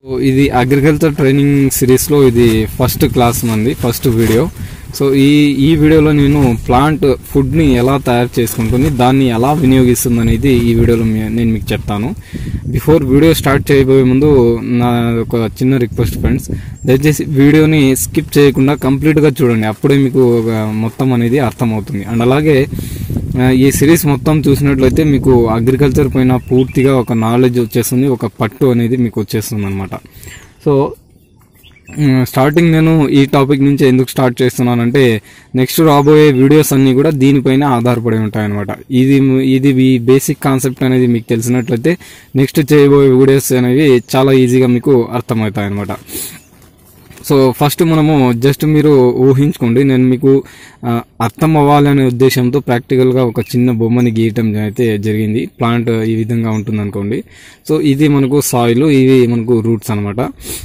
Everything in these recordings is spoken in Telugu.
సో ఇది అగ్రికల్చర్ ట్రైనింగ్ సిరీస్లో ఇది ఫస్ట్ క్లాస్ మంది ఫస్ట్ వీడియో సో ఈ ఈ వీడియోలో నేను ప్లాంట్ ఫుడ్ని ఎలా తయారు చేసుకుంటుంది దాన్ని ఎలా వినియోగిస్తుంది అనేది ఈ వీడియోలో మీ- నేను మీకు చెప్తాను బిఫోర్ వీడియో స్టార్ట్ చేయబోయే ముందు నా ఒక చిన్న రిక్వెస్ట్ ఫ్రెండ్స్ దయచేసి వీడియోని స్కిప్ చేయకుండా కంప్లీట్గా చూడండి అప్పుడే మీకు ఒక మొత్తం అనేది అర్థమవుతుంది అండ్ అలాగే ఆ, ఈ సిరీస్ మొత్తం చూసినట్లయితే మీకు అగ్రికల్చర్ పైన పూర్తిగా ఒక నాలెడ్జ్ వచ్చేస్తుంది ఒక పట్టు అనేది మీకు వచ్చేస్తుంది అనమాట సో మ్, స్టార్టింగ్ నేను ఈ టాపిక్ నుంచి ఎందుకు స్టార్ట్ చేస్తున్నానంటే నెక్స్ట్ రాబోయే వీడియోస్ అన్నీ కూడా దీనిపైన ఆధారపడి ఉంటాయన్నమాట ఇది ఇది ఈ బేసిక్ కాన్సెప్ట్ అనేది మీకు తెలిసినట్లయితే నెక్స్ట్ చేయబోయే వీడియోస్ అనేవి చాలా ఈజీగా మీకు అర్థమవుతాయి అనమాట సో ఫస్ట్ మనము జస్ట్ మీరు ఊహించుకోండి నేను మీకు ఆ, అర్థం అవ్వాలనే ఉద్దేశంతో ప్రాక్టికల్గా ఒక చిన్న బొమ్మని గీయటం అయితే జరిగింది ప్లాంట్ ఈ విధంగా ఉంటుంది అనుకోండి సో ఇది మనకు సాయిల్ ఇవి మనకు రూట్స్ అనమాట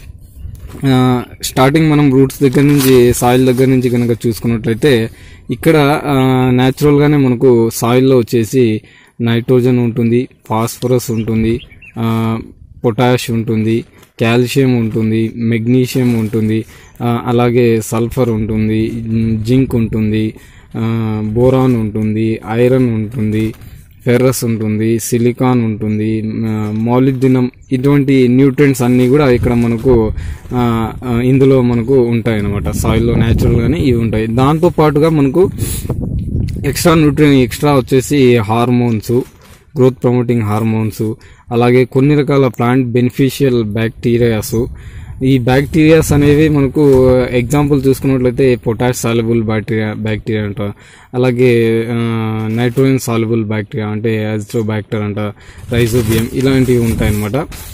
స్టార్టింగ్ మనం రూట్స్ దగ్గర నుంచి సాయిల్ దగ్గర నుంచి కనుక చూసుకున్నట్లయితే ఇక్కడ న్యాచురల్గానే మనకు సాయిల్లో వచ్చేసి నైట్రోజన్ ఉంటుంది ఫాస్ఫరస్ ఉంటుంది పొటాష్ ఉంటుంది కాల్షియం ఉంటుంది మెగ్నీషియం ఉంటుంది ఆ, అలాగే సల్ఫర్ ఉంటుంది జింక్ ఉంటుంది ఆ, బోరాన్ ఉంటుంది ఐరన్ ఉంటుంది ఫెర్రస్ ఉంటుంది సిలికాన్ ఉంటుంది మాలిబ్డినం ఇటువంటి న్యూట్రియంట్స్ అన్నీ కూడా ఇక్కడ మనకు ఆ, ఆ, ఇందులో మనకు ఉంటాయి అన్నమాట సాయిల్లో న్యాచురల్గానే ఇవి ఉంటాయి దాంతో పాటుగా మనకు ఎక్స్ట్రా న్యూట్రియన్ ఎక్స్ట్రా వచ్చేసి హార్మోన్స్ గ్రోత్ ప్రమోటింగ్ హార్మోన్స్ అలాగే కొన్ని రకాల ప్లాంట్ బెనిఫిషియల్ బ్యాక్టీరియాస్ ఈ బ్యాక్టీరియాస్ అనేవి మనకు ఎగ్జాంపుల్ చూసుకున్నట్లయితే పొటాష్ సాల్యుబుల్ బ్యాక్టీరియా బ్యాక్టీరియా అంట అలాగే నైట్రోజన్ సాల్యుబుల్ బ్యాక్టీరియా అంటే యాజిట్రోబ్యాక్టర్ అంట రైజోబియం ఇలాంటివి ఉంటాయన్నమాట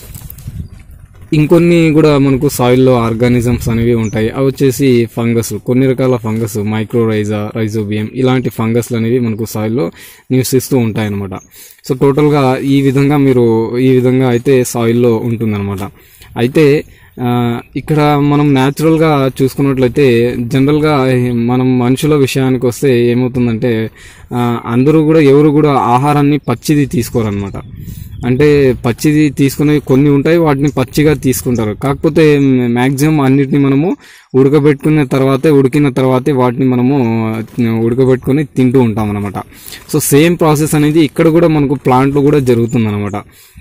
ఇంకొన్ని కూడా మనకు సాయిల్లో ఆర్గానిజమ్స్ అనేవి ఉంటాయి అవి వచ్చేసి ఫంగస్ కొన్ని రకాల ఫంగస్ మైక్రోరైజా రైజోబియం ఇలాంటి ఫంగస్లు అనేవి మనకు సాయిల్లో నివసిస్తూ ఉంటాయి అనమాట సో టోటల్గా ఈ విధంగా మీరు ఈ విధంగా అయితే సాయిల్లో ఉంటుందన్నమాట అయితే ఆ, ఇక్కడ మనం న్యాచురల్గా చూసుకున్నట్లయితే జనరల్గా మనం మనుషుల విషయానికి వస్తే ఏమవుతుందంటే ఆ, అందరూ కూడా ఎవరు కూడా ఆహారాన్ని పచ్చిది తీసుకోరనమాట అంటే పచ్చిది తీసుకునే కొన్ని ఉంటాయి వాటిని పచ్చిగా తీసుకుంటారు కాకపోతే మ్యాక్సిమం అన్నిటిని మనము ఉడకబెట్టుకున్న తర్వాతే ఉడికిన తర్వాతే వాటిని మనము ఉడకబెట్టుకొని తింటూ ఉంటాం అనమాట సో సేమ్ ప్రాసెస్ అనేది ఇక్కడ కూడా మనకు ప్లాంట్లో కూడా జరుగుతుంది అనమాట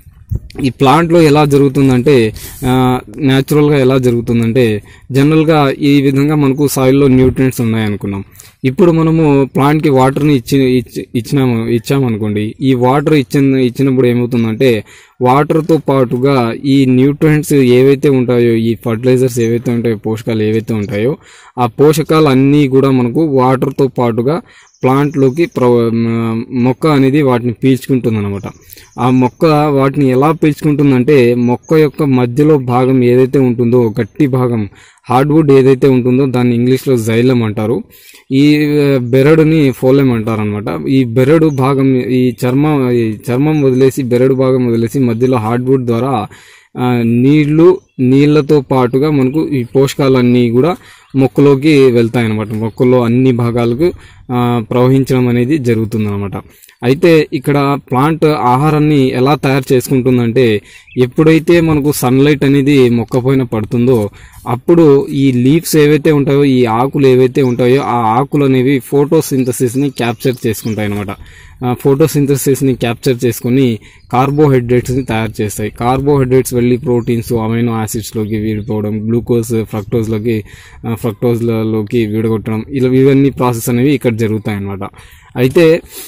ఈ ప్లాంట్లో ఎలా జరుగుతుందంటే న్యాచురల్గా ఎలా జరుగుతుందంటే జనరల్గా ఈ విధంగా మనకు సాయిల్లో న్యూట్రియంట్స్ ఉన్నాయనుకున్నాం ఇప్పుడు మనము ప్లాంట్కి వాటర్ని ఇచ్చి ఇచ్చి- ఇచ్చినాము ఇచ్చామనుకోండి ఈ వాటర్ ఇచ్చిన ఇచ్చినప్పుడు ఏమవుతుందంటే వాటర్తో పాటుగా ఈ న్యూట్రియంట్స్ ఏవైతే ఉంటాయో ఈ ఫర్టిలైజర్స్ ఏవైతే ఉంటాయో పోషకాలు ఏవైతే ఉంటాయో ఆ పోషకాలు అన్నీ కూడా మనకు వాటర్తో పాటుగా ప్లాంట్లోకి ప్ర మ- మొక్క అనేది వాటిని పీల్చుకుంటుంది అనమాట ఆ మొక్క వాటిని ఎలా పీల్చుకుంటుందంటే మొక్క యొక్క మధ్యలో భాగం ఏదైతే ఉంటుందో గట్టి భాగం హార్డ్వుడ్ ఏదైతే ఉంటుందో దాన్ని ఇంగ్లీష్లో జైలం అంటారు ఈ ఆ, బెరడుని ఫోలెం అంటారు అనమాట ఈ బెరడు భాగం ఈ చర్మం ఈ చర్మం వదిలేసి బెరడు భాగం వదిలేసి మధ్యలో హార్డ్వుడ్ ద్వారా ఆ, నీళ్లు నీళ్లతో పాటుగా మనకు ఈ పోషకాలన్నీ కూడా మొక్కలోకి వెళ్తాయి అనమాట మొక్కల్లో అన్ని భాగాలకు ఆ, ప్రవహించడం అనేది జరుగుతుంది అనమాట అయితే ఇక్కడ ప్లాంట్ ఆహారాన్ని ఎలా తయారు చేసుకుంటుందంటే ఎప్పుడైతే మనకు సన్లైట్ అనేది మొక్క పైన పడుతుందో అప్పుడు ఈ లీవ్స్ ఏవైతే ఉంటాయో ఈ ఆకులు ఏవైతే ఉంటాయో ఆ ఆకులు అనేవి ఫోటోసింథసిస్ని క్యాప్చర్ చేసుకుంటాయి అనమాట ఫోటోసింథసిస్ని క్యాప్చర్ చేసుకొని కార్బోహైడ్రేట్స్ని తయారు చేస్తాయి కార్బోహైడ్రేట్స్ వెళ్ళి ప్రోటీన్స్ అమైనో యాసిడ్స్లోకి విడిపోవడం గ్లూకోజ్ ఫ్రక్టోజ్లోకి ఫ్రక్టోజ్లలోకి విడగొట్టడం ఇలా ఇవన్నీ ప్రాసెస్ అనేవి ఇక్కడ జరుగుతాయి అన్నమాట అయితే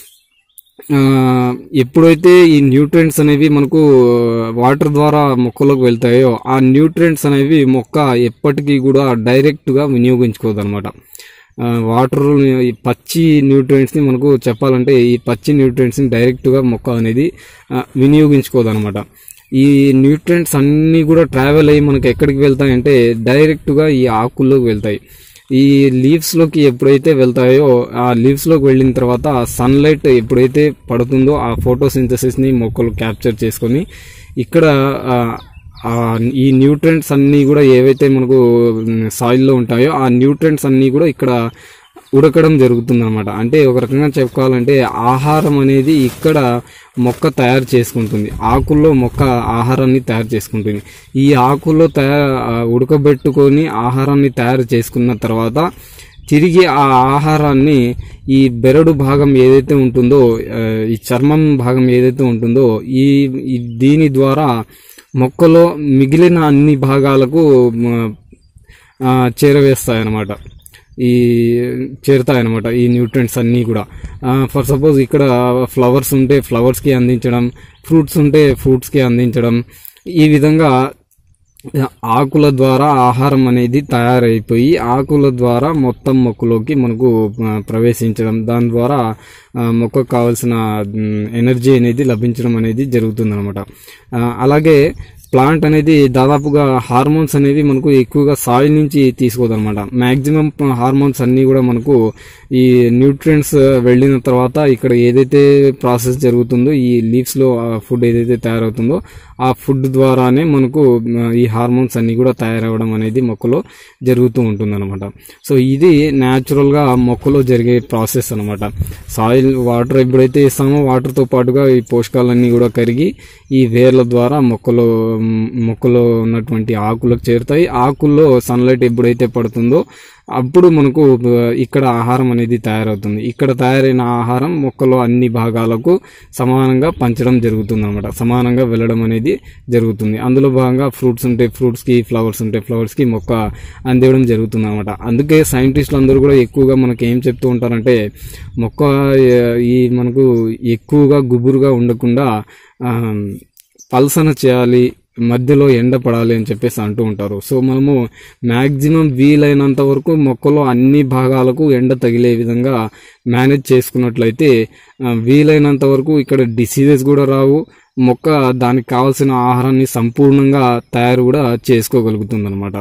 ఆ, ఎప్పుడైతే ఈ న్యూట్రియంట్స్ అనేవి మనకు వాటర్ ద్వారా మొక్కలోకి వెళ్తాయో ఆ న్యూట్రియంట్స్ అనేవి మొక్క ఎప్పటికీ కూడా డైరెక్ట్గా వినియోగించుకోదు అనమాట వాటర్ ఈ పచ్చి న్యూట్రియంట్స్ని మనకు చెప్పాలంటే ఈ పచ్చి న్యూట్రియంట్స్ని డైరెక్ట్గా మొక్క అనేది ఆ, వినియోగించుకోదు అనమాట ఈ న్యూట్రియంట్స్ అన్నీ కూడా ట్రావెల్ అయ్యి మనకి ఎక్కడికి వెళ్తాయంటే డైరెక్ట్గా ఈ ఆకుల్లోకి వెళ్తాయి ఈ లీవ్స్ లోకి ఎప్పుడైతే వెళ్తాయో ఆ లీవ్స్ లోకి వెళ్ళిన తర్వాత సన్లైట్ ఎప్పుడైతే పడుతుందో ఆ ఫోటోసింథసిస్ ని మొక్కలు క్యాప్చర్ చేసుకొని ఇక్కడ ఆ, ఆ ఈ న్యూట్రియంట్స్ అన్నీ కూడా ఏవైతే మనకు సాయిల్లో ఉంటాయో ఆ న్యూట్రియంట్స్ అన్నీ కూడా ఇక్కడ ఉడకడం జరుగుతుంది అనమాట అంటే ఒక రకంగా చెప్పుకోవాలంటే ఆహారం అనేది ఇక్కడ మొక్క తయారు చేసుకుంటుంది ఆకుల్లో మొక్క ఆహారాన్ని తయారు చేసుకుంటుంది ఈ ఆకుల్లో తయారు ఉడకబెట్టుకొని ఆహారాన్ని తయారు చేసుకున్న తర్వాత తిరిగి ఆ ఆహారాన్ని ఈ బెరడు భాగం ఏదైతే ఉంటుందో ఆ, ఈ చర్మం భాగం ఏదైతే ఉంటుందో ఈ ఈ దీని ద్వారా మొక్కలో మిగిలిన అన్ని భాగాలకు మ, ఆ, చేరవేస్తాయన్నమాట ఈ చేరుతాయన్నమాట ఈ న్యూట్రియంట్స్ అన్నీ కూడా ఫర్ సపోజ్ ఇక్కడ ఫ్లవర్స్ ఉంటే ఫ్లవర్స్కి అందించడం ఫ్రూట్స్ ఉంటే ఫ్రూట్స్కి అందించడం ఈ విధంగా ఆకుల ద్వారా ఆహారం అనేది తయారైపోయి ఆకుల ద్వారా మొత్తం మొక్కలోకి మనకు ఆ, ప్రవేశించడం దాని ద్వారా ఆ, మొక్కకు కావాల్సిన మ్, ఎనర్జీ అనేది లభించడం అనేది జరుగుతుంది అనమాట అలాగే ప్లాంట్ అనేది దాదాపుగా హార్మోన్స్ అనేవి మనకు ఎక్కువగా సాయిల్ నుంచి తీసుకోదన్నమాట మాక్సిమం హార్మోన్స్ అన్నీ కూడా మనకు ఈ న్యూట్రియంట్స్ వెళ్ళిన తర్వాత ఇక్కడ ఏదైతే ప్రాసెస్ జరుగుతుందో ఈ లీవ్స్ లో ఫుడ్ ఏదైతే తయారవుతుందో ఆ ఫుడ్ ద్వారానే మనకు మ, ఈ హార్మోన్స్ అన్ని కూడా తయారవడం అనేది మొక్కలో జరుగుతూ ఉంటుందన్నమాట సో ఇది న్యాచురల్ గా మొక్కలో జరిగే ప్రాసెస్ అన్నమాట సాయిల్ వాటర్ ఎప్పుడైతే ఇస్తామో వాటర్ తో పాటుగా ఈ పోషకాలన్నీ కూడా కరిగి ఈ వేర్ల ద్వారా మొక్కలో మ్, మొక్కలో ఉన్నటువంటి ఆకులకు చేరుతాయి ఆకుల్లో సన్లైట్ ఎప్పుడైతే పడుతుందో అప్పుడు మనకు ఆ, ఇక్కడ ఆహారం అనేది తయారవుతుంది ఇక్కడ తయారైన ఆహారం మొక్కలో అన్ని భాగాలకు సమానంగా పంచడం జరుగుతుంది అనమాట సమానంగా వెళ్ళడం అనేది జరుగుతుంది అందులో భాగంగా ఫ్రూట్స్ ఉంటే ఫ్రూట్స్ కి ఫ్లవర్స్ ఉంటే ఫ్లవర్స్ కి మొక్క అందివ్వడం జరుగుతుంది అనమాట అందుకే సైంటిస్టులు అందరూ కూడా ఎక్కువగా మనకి ఏం చెప్తూ ఉంటారంటే మొక్క ఆ, ఈ మనకు ఎక్కువగా గుబురుగా ఉండకుండా ఆ, పల్సన చేయాలి మధ్యలో ఎండ పడాలి అని చెప్పేసి అంటూ ఉంటారు సో మనము మ్యాక్సిమం వీలైనంత వరకు మొక్కలో అన్ని భాగాలకు ఎండ తగిలే విధంగా మేనేజ్ చేసుకున్నట్లయితే ఆ, వీలైనంత వరకు ఇక్కడ డిసీజెస్ కూడా రావు మొక్క దానికి కావాల్సిన ఆహారాన్ని సంపూర్ణంగా తయారు కూడా చేసుకోగలుగుతుంది అనమాట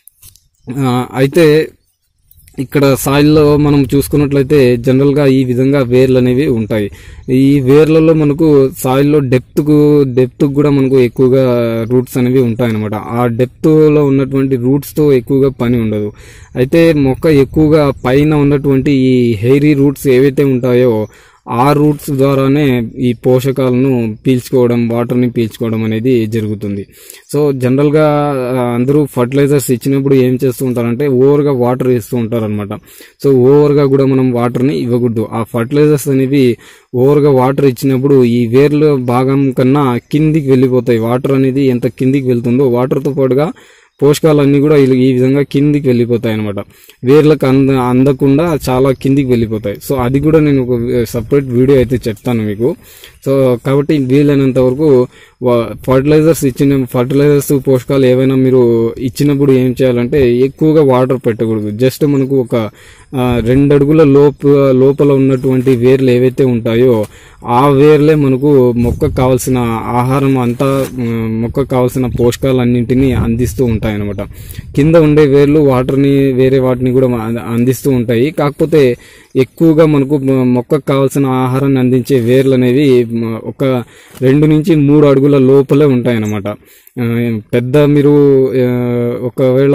అయితే ఇక్కడ సాయిల్లో మనం చూసుకున్నట్లయితే జనరల్ గా ఈ విధంగా వేర్లు అనేవి ఉంటాయి ఈ వేర్లలో మనకు సాయిల్లో డెప్త్ కు డెప్త్ కూడా మనకు ఎక్కువగా రూట్స్ అనేవి ఉంటాయి అనమాట ఆ డెప్త్ లో ఉన్నటువంటి రూట్స్ తో ఎక్కువగా పని ఉండదు అయితే మొక్క ఎక్కువగా పైన ఉన్నటువంటి ఈ హెయిరీ రూట్స్ ఏవైతే ఉంటాయో ఆ రూట్స్ ద్వారానే ఈ పోషకాలను పీల్చుకోవడం వాటర్ని పీల్చుకోవడం అనేది జరుగుతుంది సో జనరల్గా ఆ, అందరూ ఫర్టిలైజర్స్ ఇచ్చినప్పుడు ఏం చేస్తూ ఉంటారంటే ఓవర్గా వాటర్ ఇస్తూ ఉంటారు అనమాట సో ఓవర్గా కూడా మనం వాటర్ని ఇవ్వకూడదు ఆ ఫర్టిలైజర్స్ అనేవి ఓవర్గా వాటర్ ఇచ్చినప్పుడు ఈ వేర్ల భాగం కన్నా కిందికి వెళ్ళిపోతాయి వాటర్ అనేది ఎంత కిందికి వెళ్తుందో వాటర్తో పాటుగా పోషకాలన్నీ కూడా ఇల- ఈ విధంగా కిందికి వెళ్ళిపోతాయి అనమాట వేర్లకు అంద అందకుండా చాలా కిందికి వెళ్ళిపోతాయి సో అది కూడా నేను ఒక సపరేట్ వీడియో అయితే చెప్తాను మీకు సో కాబట్టి వీలైనంత వరకు ఫర్టిలైజర్స్ ఇచ్చిన ఫర్టిలైజర్స్ పోషకాలు ఏవైనా మీరు ఇచ్చినప్పుడు ఏం చేయాలంటే ఎక్కువగా వాటర్ పెట్టకూడదు జస్ట్ మనకు ఒక ఆ, రెండు అడుగుల లోపు లోపల ఉన్నటువంటి వేర్లు ఏవైతే ఉంటాయో ఆ వేర్లే మనకు మొక్కకు కావాల్సిన ఆహారం అంతా ఉమ్, మొక్కకు కావాల్సిన పోషకాలన్నింటినీ అందిస్తూ ఉంటాయి అనమాట కింద ఉండే వేర్లు వాటర్ని వేరే వాటిని కూడా అంద- అందిస్తూ ఉంటాయి కాకపోతే ఎక్కువగా మనకు మ- మొక్కకు కావాల్సిన ఆహారాన్ని అందించే వేర్లు అనేవి మ- ఒక రెండు నుంచి మూడు అడుగుల లోపలే ఉంటాయి అన్నమాట ఆ, పెద్ద మీరు ఆ, ఒకవేళ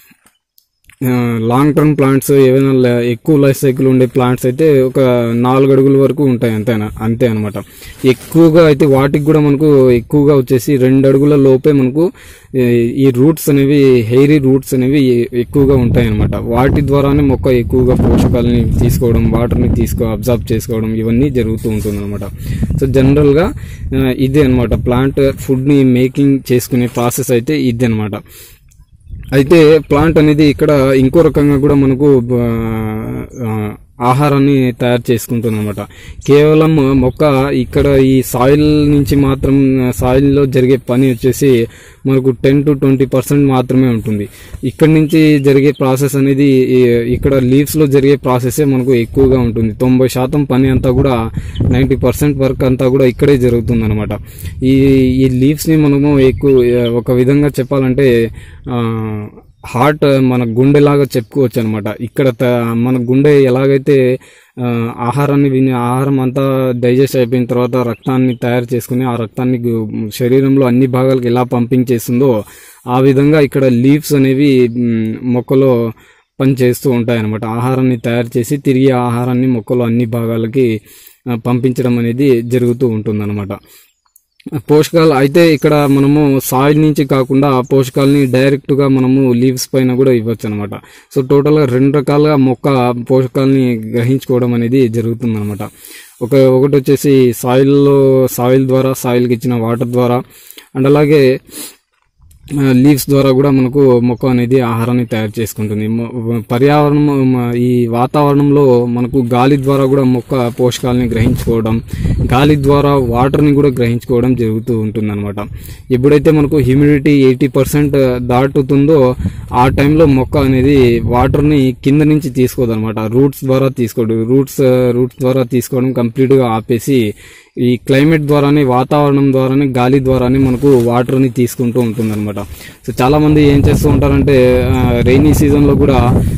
లాంగ్ టర్మ్ ప్లాంట్స్ ఏవైనా ల- ఎక్కువ లైఫ్ సైకిల్ ఉండే ప్లాంట్స్ అయితే ఒక నాలుగు అడుగుల వరకు ఉంటాయి అంతేనా అంతే అనమాట ఎక్కువగా అయితే వాటికి కూడా మనకు ఎక్కువగా వచ్చేసి రెండు అడుగుల లోపే మనకు ఏ, ఈ రూట్స్ అనేవి హెయిరీ రూట్స్ అనేవి ఎ- ఎక్కువగా ఉంటాయి అనమాట వాటి ద్వారానే మొక్క ఎక్కువగా పోషకాలని తీసుకోవడం వాటర్ని తీసుకో అబ్జర్వ్ చేసుకోవడం ఇవన్నీ జరుగుతూ ఉంటుంది అనమాట సో జనరల్గా ఆ, ఇదే అనమాట ప్లాంట్ ఫుడ్ని మేకింగ్ చేసుకునే ప్రాసెస్ అయితే ఇది అనమాట అయితే ప్లాంట్ అనేది ఇక్కడ ఇంకో రకంగా కూడా మనకు ఆ, ఆ, ఆహారాన్ని తయారు చేసుకుంటుంది అనమాట కేవలం మొక్క ఇక్కడ ఈ సాయిల్ నుంచి మాత్రం సాయిల్ లో జరిగే పని వచ్చేసి మనకు టెన్ టు ట్వంటీ పర్సెంట్ మాత్రమే ఉంటుంది ఇక్కడ నుంచి జరిగే ప్రాసెస్ అనేది ఈ- ఇక్కడ లీవ్స్ లో జరిగే ప్రాసెసే మనకు ఎక్కువగా ఉంటుంది తొంభై శాతం పని అంతా కూడా నైంటీ పర్సెంట్ వర్క్ అంతా కూడా ఇక్కడే జరుగుతుంది అనమాట ఈ ఈ లీవ్స్ ని మనము ఎక్కువ ఒక విధంగా చెప్పాలంటే హార్ట్ మన గుండెలాగా చెప్పుకోవచ్చు అనమాట ఇక్కడ త- మన గుండె ఎలాగైతే ఆ, ఆహారాన్ని విని ఆహారం అంతా డైజెస్ట్ అయిపోయిన తర్వాత రక్తాన్ని తయారు చేసుకుని ఆ రక్తాన్ని గు- శరీరంలో అన్ని భాగాలకు ఎలా పంపింగ్ చేస్తుందో ఆ విధంగా ఇక్కడ లీవ్స్ అనేవి మ్, మొక్కలో పని చేస్తూ ఉంటాయి అన్నమాట ఆహారాన్ని తయారు చేసి తిరిగి ఆ ఆహారాన్ని మొక్కలు అన్ని భాగాలకి ఆ, పంపించడం అనేది జరుగుతూ ఉంటుందన్నమాట పోషకాలు అయితే ఇక్కడ మనము సాయిల్ నుంచి కాకుండా ఆ పోషకాలని డైరెక్ట్గా మనము లీవ్స్ పైన కూడా ఇవ్వచ్చు అనమాట సో టోటల్గా రెండు రకాలుగా మొక్క పోషకాలని గ్రహించుకోవడం అనేది జరుగుతుంది అనమాట ఒక ఒకటి వచ్చేసి సాయిల్లో సాయిల్ ద్వారా సాయిల్కి ఇచ్చిన వాటర్ ద్వారా అండ్ అలాగే లీవ్స్ ద్వారా కూడా మనకు మొక్క అనేది ఆహారాన్ని తయారు చేసుకుంటుంది మొ- పర్యావరణం మ- ఈ వాతావరణంలో మనకు గాలి ద్వారా కూడా మొక్క పోషకాలని గ్రహించుకోవడం గాలి ద్వారా వాటర్ని కూడా గ్రహించుకోవడం జరుగుతూ ఉంటుంది అనమాట ఎప్పుడైతే మనకు హ్యూమిడిటీ ఎయిటీ పర్సెంట్ దాటుతుందో ఆ టైంలో మొక్క అనేది వాటర్ని కింద నుంచి తీసుకోదు అనమాట రూట్స్ ద్వారా తీసుకోడు రూట్స్ రూట్స్ ద్వారా తీసుకోవడం కంప్లీట్గా ఆపేసి ఈ క్లైమేట్ ద్వారానే వాతావరణం ద్వారానే గాలి ద్వారానే మనకు వాటర్ని తీసుకుంటూ ఉంటుంది అనమాట సో చాలా మంది ఏం చేస్తూ ఉంటారంటే రైనీ సీజన్లో కూడా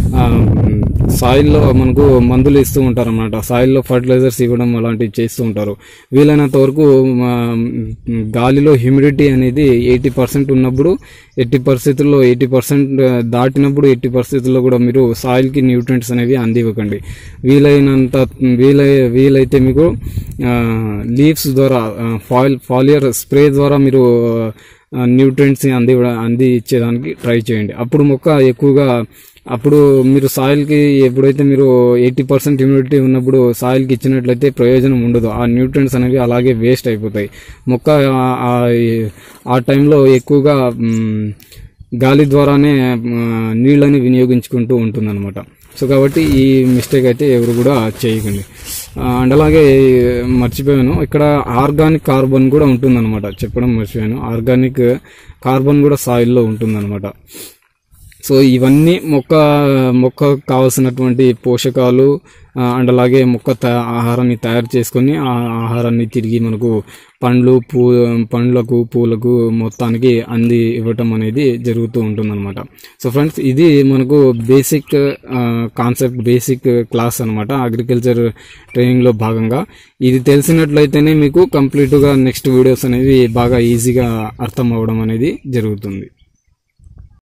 సాయిల్లో మనకు మందులు ఇస్తూ ఉంటారు అనమాట సాయిల్లో ఫర్టిలైజర్స్ ఇవ్వడం అలాంటివి చేస్తూ ఉంటారు వీలైనంత వరకు ఆ, గాలిలో హ్యూమిడిటీ అనేది ఎయిటీ పర్సెంట్ ఉన్నప్పుడు ఎట్టి పరిస్థితుల్లో ఎయిటీ పర్సెంట్ దాటినప్పుడు ఎట్టి పరిస్థితుల్లో కూడా మీరు సాయిల్కి న్యూట్రియంట్స్ అనేవి అందివ్వకండి వీలైనంత వీలై వీలైతే మీకు లీవ్స్ ద్వారా ఫాయిల్ ఫాలియర్ స్ప్రే ద్వారా మీరు న్యూట్రియంట్స్ అంది అంది ఇచ్చేదానికి ట్రై చేయండి అప్పుడు మొక్క ఎక్కువగా అప్పుడు మీరు సాయిల్కి ఎప్పుడైతే మీరు ఎయిటీ పర్సెంట్ హ్యూమిడిటీ ఉన్నప్పుడు సాయిల్కి ఇచ్చినట్లయితే ప్రయోజనం ఉండదు ఆ న్యూట్రియంట్స్ అనేవి అలాగే వేస్ట్ అయిపోతాయి మొక్క ఆ- ఆ- ఆ టైంలో ఎక్కువగా మ్, గాలి ద్వారానే మ్, నీళ్ళని వినియోగించుకుంటూ ఉంటుందన్నమాట సో కాబట్టి ఈ మిస్టేక్ అయితే ఎవరు కూడా చేయకండి ఆ, అండ్ అలాగే మర్చిపోయాను ఇక్కడ ఆర్గానిక్ కార్బన్ కూడా ఉంటుందన్నమాట చెప్పడం మర్చిపోయాను ఆర్గానిక్ కార్బన్ కూడా సాయిల్లో ఉంటుందన్నమాట సో ఇవన్నీ మొక్క మొక్కకు కావాల్సినటువంటి పోషకాలు ఆ, అండ్ అలాగే మొక్క త- ఆహారాన్ని తయారు చేసుకొని ఆ ఆహారాన్ని తిరిగి మనకు పండ్లు పూ పండ్లకు పూలకు మొత్తానికి అంది ఇవ్వటం అనేది జరుగుతూ ఉంటుందన్నమాట సో ఫ్రెండ్స్ ఇది మనకు బేసిక్ కాన్సెప్ట్ బేసిక్ క్లాస్ అనమాట అగ్రికల్చర్ ట్రైనింగ్లో భాగంగా ఇది తెలిసినట్లయితేనే మీకు కంప్లీట్గా నెక్స్ట్ వీడియోస్ అనేవి బాగా ఈజీగా అర్థం అవ్వడం అనేది జరుగుతుంది